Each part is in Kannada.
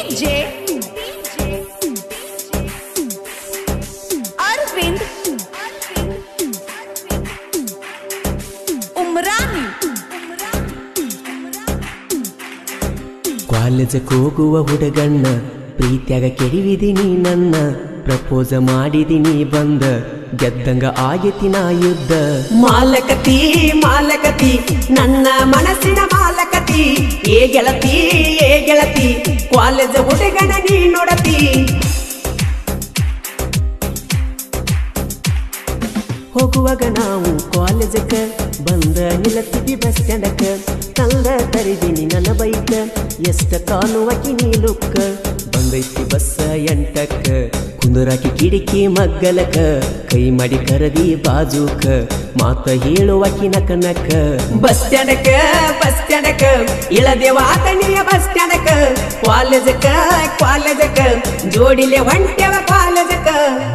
ಡಿಜೆ ಅರವಿಂದ್ ಉಮ್ರಾನಿ ಕಾಲೇಜಕ್ಕೆ ಹೋಗುವ ಹುಡುಗಣ್ಣ ಪ್ರೀತ್ಯಾಗ ಕೆಡಿವಿದಿನಿ ನನ್ನ ಪ್ರಪೋಸ ಮಾಡಿದಿನಿ ಬಂದ ಗೆದ್ದಂಗ ಆಗೇತಿ ನಾ ಯುದ್ಧ ಮಾಲಕತಿ ಮಾಲಕತಿ ನನ್ನ ಮನಸ್ಸಿನ ಮಾಲಕತಿ ಏ ಗೆಳತಿ ಏ ಗೆಳತಿ ಕಾಲೇಜ್ ಹುಡುಗನ ನೀ ನೋಡತಿ ಹೋಗುವಾಗ ನಾವು ಕಾಲೇಜಕ್ಕ ಬಂದ ನಿಲತ್ತಿದ್ವಿ ಬಸ್ ಸ್ಟ್ಯಾಂಡಕ್ಕ ತಂದ ತರಿದಿನಿ ನನ್ನ ಬೈಕ ಎಷ್ಟ ಕಾಣುವಕಿ ನೀ ಲುಕ್ಕ ಬಂದೈತಿ ಬಸ್ಸ ಎಂಟಕ್ಕ ಕುಂದರಾಕಿ ಕಿಡಿಕಿ ಮಗ್ಗಲಕ ಕೈ ಮಾಡಿ ಕರದಿ ಬಾಜೂಕ ಮಾತ ಹೇಳುವಕಿ ನಕ ನಕ ಬಸ್ ಸ್ಟ್ಯಾಂಡಕ್ಕ ಬಸ್ ಸ್ಟ್ಯಾಂಡಕ್ಕ ಇಳದೇವ ಆತನಿಯ ಬಸ್ ಸ್ಟ್ಯಾಂಡಕ್ಕ ಕಾಲೇಜಕ್ಕ ಕಾಲೇಜಕ್ಕ ಜೋಡಿಲೆ ಹೊಂಟೆವ ಕಾಲೇಜಕ್ಕ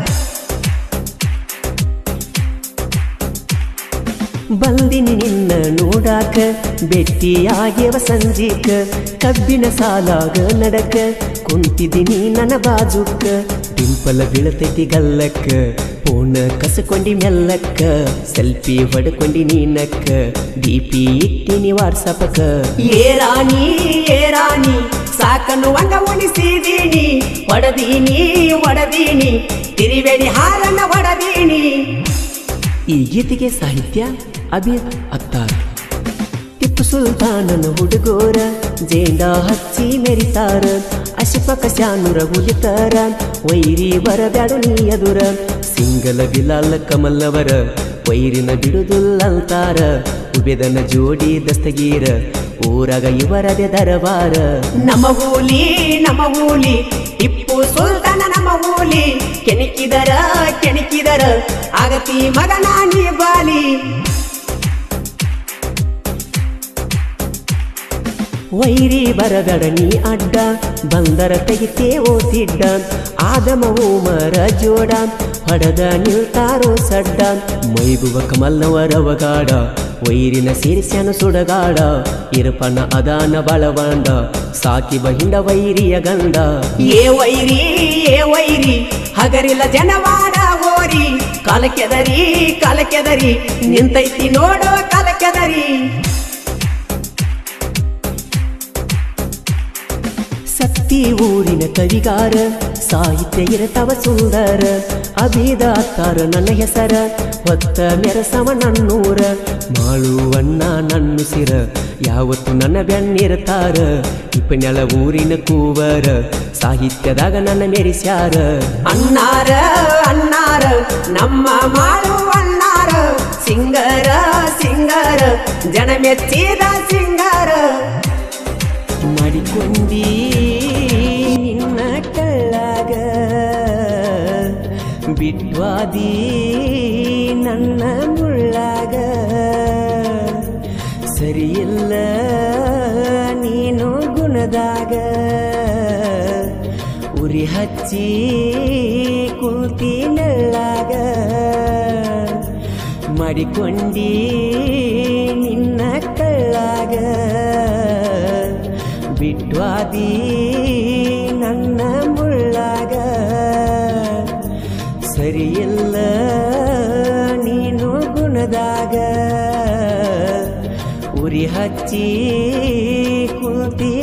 ಬಂದಿನಿ ನಿನ್ನ ನೋಡಾಕ ಭೆಟ್ಟಿಯಾಗ್ಯವ ಸಂಜೀಕ ಕಬ್ಬಿನ ಸಾಲಾಗ ನಡಕ ಕುಂತಿದ್ದೀನಿ ನನ್ನ ಬಾಜುಕ್ಕ ಡಿಂಪಲ ಬೀಳತೈತಿ ಗಲ್ಲಕ್ಕ ಫೋನ್ ಕಸಕೊಂಡಿ ಮೆಲ್ಲಕ್ಕ ಸೆಲ್ಫಿ ಹೊಡ್ಕೊಂಡಿ ನೀನಕ್ಕ ಡಿಪಿ ಇಟ್ಟಿನಿ ವಾಟ್ಸಪ್ಕ ಏ ರಾಣಿ ಏ ರಾಣಿ ಸಾಕನ್ನು ಅಂಗ ಉಣಿಸಿದೀನಿ ಹೊಡದೀನಿ ಹೊಡದೀನಿ ತಿರಿಬೇಡಿ ಹಾರನ್ನ ಹೊಡದೀನಿ ಈ ಗೀತೆಗೆ ಸಾಹಿತ್ಯ ಅಬೀರ್ ಅಕ್ತಾರ್ ಟಿಪ್ಪು ಸುಲ್ತಾನನ ಹುಡುಗೋರ ಜೇಂಡ ಹಚ್ಚಿ ಮೆರಿತಾರ ಅಶಫಕ ಶಾನುರ ಹುಲಿತಾರ ವೈರಿ ಬರಬ್ಯಾಡು ನೀ ಎದುರ ಸಿಂಗಲ ಬಿಲಾಲ್ ಕಮಲ್ಲವರ ವೈರಿನ ಬಿಡುದುಲ್ಲಂತಾರ ಉಬೆದನ ಜೋಡಿ ದಸ್ತಗೀರ ಊರಾಗ ಇವರದೆ ದರಬಾರ ನಮ್ಮ ಹೂಲಿ ನಮ್ಮ ಹೂಲಿ ಟಿಪ್ಪು ಸುಲ್ತಾನ ನಮ್ಮ ಹೂಲಿ ಕೆಣಕಿದರ ಕೆಣಕಿದರ ಆಗತಿ ಮಗನ ನೀ ಬಾಲಿ ವೈರಿ ಬರದಡ ನೀ ಅಡ್ಡ ಬಂದರ ತೆಗಿತೇ ಓತಿಡ್ಡ ಆದಮ ಮರ ಜೋಡ ಹೊಡೆದ ನಿಲ್ತಾರೋ ಸಡ್ಡ ಮೈಬುವ ಕಮಲ್ಲವರವಗಾಡ ವೈರಿನ ಸೇರಿಸ್ಯಾನ ಸುಡಗಾಡ ಇರಪನ ಅದಾನ ಬಳವಾಂಡ ಸಾಕಿ ಬಹಿಂಡ ವೈರಿಯ ಗಂಡ ಏ ವೈರಿ ಏ ವೈರಿ ಹಗರಿಲ್ಲ ಜನವಾರ ಓರಿ ಕಾಲಕ್ಕೆದರಿ ಕಾಲಕ್ಕೆದರಿ ನಿಂತೈತಿ ನೋಡೋ ಕಾಲಕ್ಕೆದರಿ ಸತ್ತಿ ಊರಿನ ಕವಿಗಾರ ಸಾಹಿತ್ಯ ಇರತವ ಸುಂದರ ಅಭಿದಾತಾರ ನನ್ನ ಹೆಸರ ಹೊತ್ತ ಮೆರಸವ ನನ್ನೂರ ಮಾಳುವಣ್ಣ ನನ್ನುಸಿರ ಯಾವತ್ತು ನನ್ನ ಬೆನ್ನಿರ್ತಾರ ಇಪ್ಪನೆಳ ಊರಿನ ಕೂವರ ಸಾಹಿತ್ಯದಾಗ ನನ್ನ ಮೆರಿಸ್ಯಾರ ಅಣ್ಣಾರ ಅಣ್ಣಾರ ನಮ್ಮ ಮಾಳು ಅಣ್ಣಾರ ಸಿಂಗರ ಸಿಂಗರ ಜನ ಮೆಚ್ಚಿದ ಸಿಂಗರ ಮಾಡಿಕೊಂಡಿ ನಿನ್ನ ಕಳ್ಳಾಗ ಬಿಟ್ವಾದಿ ನನ್ನ ಮುಳ್ಳಾಗ ಸರಿಯಿಲ್ಲ ನೀನು ಗುಣದಾಗ ಉರಿ ಹಚ್ಚಿ ಕುಂತಿ ನೆಳ್ಳಾಗ ಮಾಡಿಕೊಂಡಿ ನಿನ್ನ ಕಳ್ಳಾಗ ಬಿಟ್ವಾದಿ ನನ್ನ ಮುಳ್ಳಾಗ ಸರಿಯಿಲ್ಲ ನೀನು ಗುಣದಾಗ ಉರಿ ಹಚ್ಚಿ ಕುಂತಿ